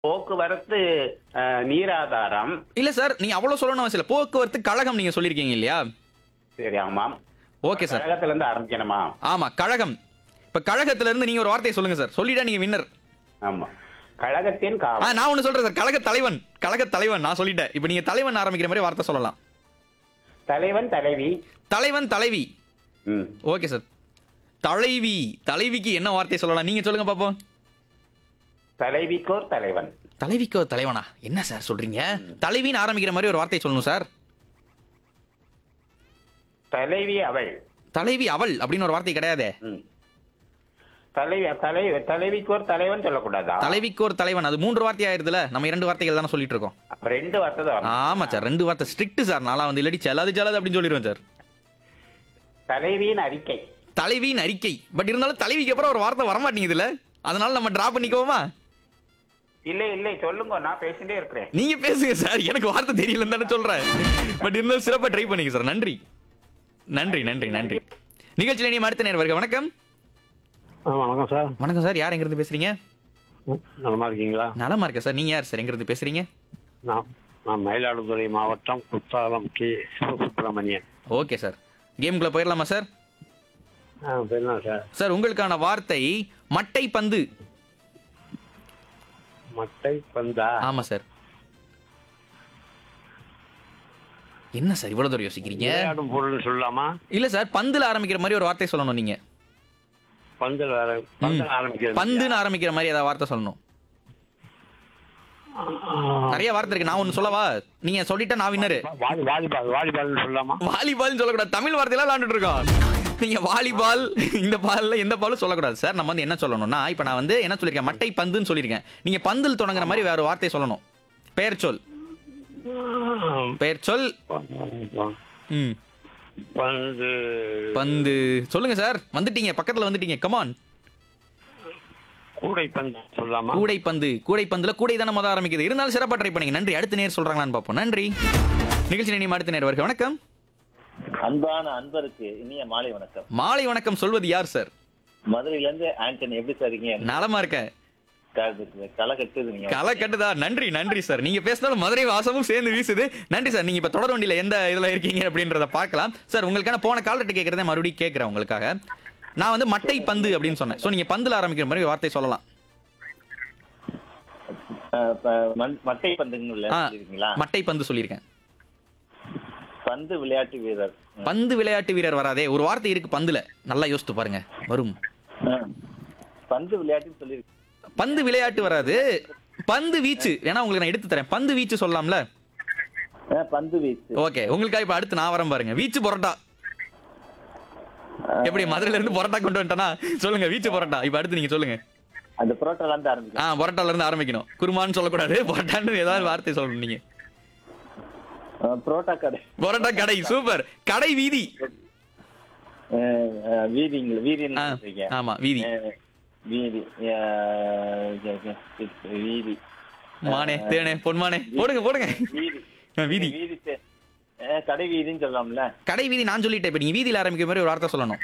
போக்குவரத்து அஹ், நீராதாரம் இல்ல சார் நீங்க அவ்வளவு சொல்லணும் அவசியம் இல்ல போக்குவரத்து கழகம் நீங்க சொல்லிருக்கீங்க இல்லையா சரி ஆமாம் ஓகே சார் கழகத்துல இருந்து ஆரம்பிக்கணுமா ஆமா கழகம் இப்ப கழகத்துல இருந்து நீங்க ஒரு வார்த்தையை சொல்லுங்க சார் சொல்லிட்டா நீங்க வின்னர் ஆமா கழகத்தின் ஆ காவல் நான் ஒண்ணு சொல்றேன் சார் கழக தலைவன் கழக தலைவன் நான் சொல்லிட்டேன் இப்ப நீங்க தலைவன் ஆரம்பிக்கிற மாதிரி வார்த்தை சொல்லலாம் தலைவன் தலைவி தலைவன் தலைவி ம் ஓகே சார் தலைவி தலைவிக்கு என்ன வார்த்தை சொல்லலாம் நீங்க சொல்லுங்க பாப்போம் தலைவிக்கோர் தலைவன் தலைவிக்கு ஒரு தலைவனா என்ன சார் சொல்றீங்க தலைவின்னு ஆரம்பிக்கிற மாதிரி ஒரு வார்த்தை சொல்லணும் சார் தலைவி அவள் தலைவி அவள் அப்படின்னு ஒரு வார்த்தை கிடையாதே ம் தலைவி தலை தலைவிக்கோர் தலைவன் சொல்லக்கூடாதா தலைவிக்கு ஒரு தலைவன் அது மூன்று வார்த்தை ஆயிருதுல நம்ம இரண்டு வார்த்தைகள் தானே சொல்லிட்டு இருக்கோம் அப்ப ரெண்டு வார்த்தை தான் வரணும். ஆமா சார் ரெண்டு வார்த்தை ஸ்ட்ரிக்ட் சார் நான்லாம் வந்து இல்லாட்டி செல்லாது செல்லாது அப்படின்னு சொல்லிடுவேன் சார் தலைவியின் அறிக்கை தலைவியின் அறிக்கை பட் இருந்தாலும் தலைவிக்கு அப்புறம் ஒரு வார்த்தை வரமாட்டேங்குதுல அதனால நம்ம டிரா பண்ணிக்குவோமா இல்லை இல்லை சொல்லுங்க நான் பேசிட்டே இருக்கிறேன் நீங்க பேசுங்க சார் எனக்கு வார்த்தை தெரியலன்னு தானே சொல்றேன் பட் இருந்தாலும் சிறப்பா ட்ரை பண்ணுங்க சார் நன்றி நன்றி நன்றி நன்றி நிகழ்ச்சியில் நீ அடுத்த நேரம் வருக வணக்கம் ஆ வணக்கம் சார் வணக்கம் சார் யார் எங்கிருந்து பேசுறீங்க ம், நலமா இருக்கீங்களா நலமா இருக்கேன் சார் நீங்க யார் சார் எங்கிருந்து பேசுறீங்க நான் நான் மயிலாடுதுறை மாவட்டம் Kuttralam K Sivasubramanian okay sir கேம்குள்ள போயிடலாமா சார் ஆ போயிடலாம் சார் சார் உங்களுக்கான வார்த்தை மட்டை பந்து மட்டை பந்தா ஆமா சார் என்ன சார் இவ்வளவு தூரம் யோசிக்கிறீங்க விளையாடும் பொருள் சொல்லலாமா இல்ல சார் பந்துல ஆரம்பிக்கிற மாதிரி ஒரு வார்த்தை சொல்லணும் நீங்க பந்தில் வேற பந்தில் ஆரம்பிக்கிறது பந்துன்னு ஆரம்பிக்கிற மாதிரி ஏதாவது வார்த்தை சொல்லணும் ஆ, நிறைய வார்த்தை இருக்கு நான் ஒன்னு சொல்லவா நீங்க சொல்லிட்டா நான் வின்னரு வாலி வாலிபால் வாலிபால்னு சொல்லலாமா வாலிபால் சொல்லக்கூடாது தமிழ் வார்த்தையெல்லாம் விளையாண்டுட்டு இருக்கோம் நீங்க வாலிபால் இந்த பால்ல எந்த பாலும் சொல்லக்கூடாது சார் நம்ம வந்து என்ன சொல்லணும்னா இப்ப நான் வந்து என்ன சொல்லிருக்கேன் மட்டை பந்துன்னு சொல்லியிருக்கேன் நீங்க பந்தில் தொடங்குற மாதிரி வேற ஒரு வார்த்தை சொல்லணும் பெயர் சொல் பெயர் சொல் ம் பந்து பந்து சொல்லுங்க சார் வந்துட்டீங்க பக்கத்துல வந்துட்டீங்க கமான் கூடை பந்து சொல்லலாமா கூடை பந்து கூடை பந்துல கூடை தானே முத ஆரம்பிக்குது இருந்தாலும் சிறப்பா ட்ரை பண்ணீங்க நன்றி அடுத்த நேர் சொல்றாங்களான்னு பார்ப்போம் நன்றி நிகழ்ச்சி நினைவு அடுத்த நேர் வருக வணக்கம் அன்பான அன்பருக்கு இனிய மாலை வணக்கம் மாலை வணக்கம் சொல்வது யார் சார் மதுரையில இருந்து ஆண்டனி எப்படி சார் இருக்கீங்க நலமா இருக்கேன் க- களை கட்டுது நீங்க களை கட்டுதா நன்றி நன்றி சார் நீங்க பேசினாலும் மதுரை வாசமும் சேர்ந்து வீசுது நன்றி சார் நீங்க இப்ப தொடர் வண்டியில எந்த இதுல இருக்கீங்க அப்படின்றத பார்க்கலாம் சார் உங்களுக்கான போன கால்ரெட்டு கேட்கறதே மறுபடியும் கேட்கறேன் உங்களுக்காக நான் வந்து மட்டை பந்து அப்படின்னு சொன்னேன் சோ நீங்க பந்துல ஆரம்பிக்கிற மாதிரி ஒரு வார்த்தை சொல்லலாம் அஹ், ப- மண்- மட்டை பந்துங்களா ஆ, இருக்கீங்களா மட்டை பந்து சொல்லியிருக்கேன் பந்து விளையாட்டு வீரர் பந்து விளையாட்டு வீரர் வராதே ஒரு வார்த்தை இருக்கு பந்துல நல்லா யோசித்து பாருங்க வரும் அஹ், பந்து விளையாட்டுன்னு சொல்லி பந்து விளையாட்டு வராது பந்து வீச்சு வேணா உங்களுக்கு நான் எடுத்து தரேன் பந்து வீச்சு சொல்லலாம்ல பந்து வீச்சு ஓகே உங்களுக்காக இப்ப அடுத்து நான் வரேன் பாருங்க வீச்சு பரோட்டா எப்படி மதுரையில இருந்து பரோட்டா கொண்டு வந்துட்டேனா சொல்லுங்க வீச்சு பரோட்டா இப்ப அடுத்து நீங்க சொல்லுங்க அந்த புரோட்டால இருந்து ஆரம்பிக்கும் ஆ பரோட்டால இருந்து ஆரம்பிக்கணும் குருமான்னு சொல்லக்கூடாது பரோட்டான்னு ஏதாவது வார்த்தை சொல்லணும் நீங்க அஹ், புரோட்டா கடை பரோட்டா கடை சூப்பர் கடை வீதி அஹ், அஹ், வீதிங்களா வீதின்னு ஆ, சொல்றீங்க. ஆமா வீதி அஹ், வீதி அஹ், ஜ- ஜ- வீதி மானே தேனே பொன்மானே போடுங்க போடுங்க வீதி ஆ, வீதி வீதி தெ- அஹ், கடை வீதின்னு சொல்லலாம்ல கடை வீதி நான் சொல்லிட்டேன் இப்ப நீங்க வீதியில ஆரம்பிக்கிற மாதிரி ஒரு வார்த்தை சொல்லணும்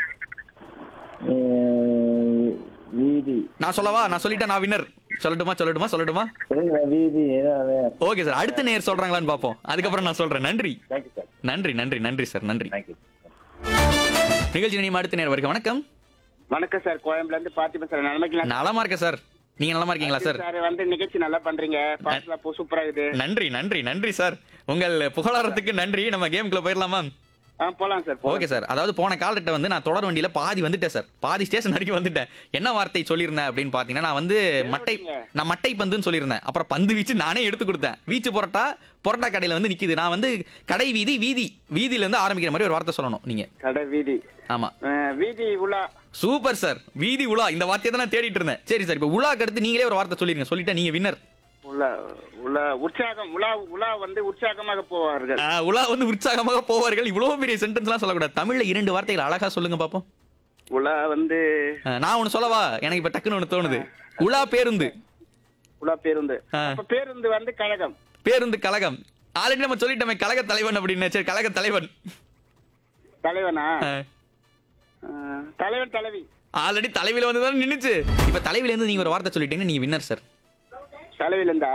அஹ், வீதி நான் சொல்லவா நான் சொல்லிட்டேன் நான் வின்னர் சொல்லட்டுமா சொல்லட்டுமா சொல்லட்டுமா சொல்லுங்க, வீதி ஓகே சார் அடுத்த நேர் சொல்றாங்களான்னு பாப்போம் அதுக்கப்புறம் நான் சொல்றேன் நன்றி தேங்க்யூ சார் நன்றி நன்றி நன்றி சார் நன்றி தேங்க்யூ நிகழ்ச்சி நீ அடுத்த நேர் வரைக்கும் வணக்கம் வணக்கம் சார் கோயம்புல இருந்து பார்த்திபன் சார் நிலைமைக்கலாம் நலமா இருக்கேன் சார் நீங்க நலமா இருக்கீங்களா சார் சார் வந்து நிகழ்ச்சி நல்லா பண்றீங்க பாட்டுலாம் போ சூப்பரா இருக்குது நன்றி நன்றி நன்றி சார் உங்கள் புகழாரத்துக்கு நன்றி நம்ம கேம்குள்ள போயிடலாமா ஆ போலாம் சார் போலாம். ஓகே சார் அதாவது போன காலகிட்ட வந்து நான் தொடர் வண்டியில பாதி வந்துட்டேன் சார் பாதி ஸ்டேஷன் வரைக்கும் வந்துட்டேன் என்ன வார்த்தை சொல்லியிருந்தேன் அப்படின்னு பாத்தீங்கன்னா நான் வந்து மட்டை நான் மட்டை பந்துன்னு சொல்லியிருந்தேன் அப்புறம் பந்து வீச்சு நானே எடுத்து கொடுத்தேன் வீச்சு பொரோட்டா பொரோட்டா கடையில வந்து நிக்குது நான் வந்து கடை வீதி வீதி வீதியில இருந்து ஆரம்பிக்கிற மாதிரி ஒரு வார்த்தை சொல்லணும் நீங்க கடை வீதி ஆமா அஹ், வீதி உலா சூப்பர் சார் வீதி உலா இந்த வார்த்தையை தான் நான் தேடிட்டு இருந்தேன் சரி சார் இப்போ உலாக்கு அடுத்து நீங்களே ஒரு வார்த்தை சொல்லிருங்க சொல்லிட்டா நீங்க வின்னர் உலா உலா உற்சாகம் உலா உலா வந்து உற்சாகமாக போவார்கள் உலா வந்து உற்சாகமாக போவார்கள் இவ்வளவு பெரிய சென்டென்ஸ்லாம் சொல்லக்கூடாது தமிழ்ல இரண்டு வார்த்தைகள் அழகா சொல்லுங்க பாப்போம் உலா வந்து அஹ், நான் ஒன்னு சொல்லவா எனக்கு இப்ப டக்குன்னு ஒண்ணு தோணுது உலா பேருந்து உலா பேருந்து ஆ. அப்ப பேருந்து வந்து கழகம் பேருந்து கழகம் ஆல்ரெடி நம்ம சொல்லிட்டோமே கழக தலைவன் அப்படின்னு சரி கழக தலைவன் தலைவனா அஹ், தலைவன் தலைவி ஆல்ரெடி தலைவில வந்து தான் நின்னுச்சு இப்ப தலைவில இருந்து நீங்க ஒரு வார்த்தை சொல்லிட்டீங்கன்னா நீங்க வின்னர் சார் தலைவில இருந்தா